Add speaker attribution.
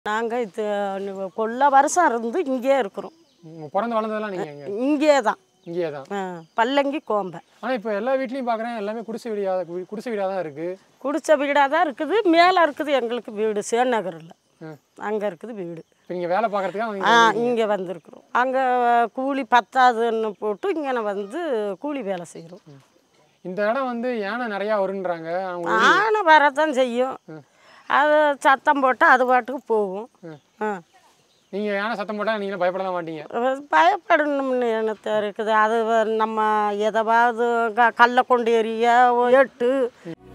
Speaker 1: நாங்கள் இது கொள்ள வருஷம் இருந்து இங்கே இருக்கிறோம்
Speaker 2: உங்க பிறந்து வளர்ந்ததெல்லாம் நீங்கள் எங்கே
Speaker 1: இங்கே தான்
Speaker 2: இங்கேயே தான்
Speaker 1: ஆ, பல்லங்கி கோம்பை
Speaker 2: ஆனால் இப்போ எல்லா வீட்லேயும் பார்க்குறேன் எல்லாமே குடிசை வீடியா குடிசை வீடாக தான் இருக்குது
Speaker 1: குடிசை வீடாக தான் இருக்குது மேலே இருக்குது எங்களுக்கு வீடு சேநகரில்
Speaker 2: ம்.
Speaker 1: அங்கே இருக்குது வீடு
Speaker 2: இப்போ நீங்கள் வேலை பார்க்குறதுக்காக
Speaker 1: ஆ
Speaker 2: அவங்க
Speaker 1: இங்கே வந்திருக்கிறோம் அங்கே கூலி பத்தாதுன்னு போட்டு இங்கே வந்து கூலி வேலை செய்கிறோம்
Speaker 2: இந்த இடம் வந்து யானை நிறையா வருன்றாங்க அவங்க
Speaker 1: ஆனை வரத்தான் செய்யும் அது சத்தம் போட்டால் அது பாட்டுக்கு போகும் ஆ
Speaker 2: நீங்கள் யானை சத்தம் போட்டால் நீங்களும் பயப்பட தான் மாட்டீங்க
Speaker 1: பயப்படணும்னு எனக்கு இருக்குது அது வ- நம்ம எதாவது க கல்லை கொண்டு எறிய எட்டு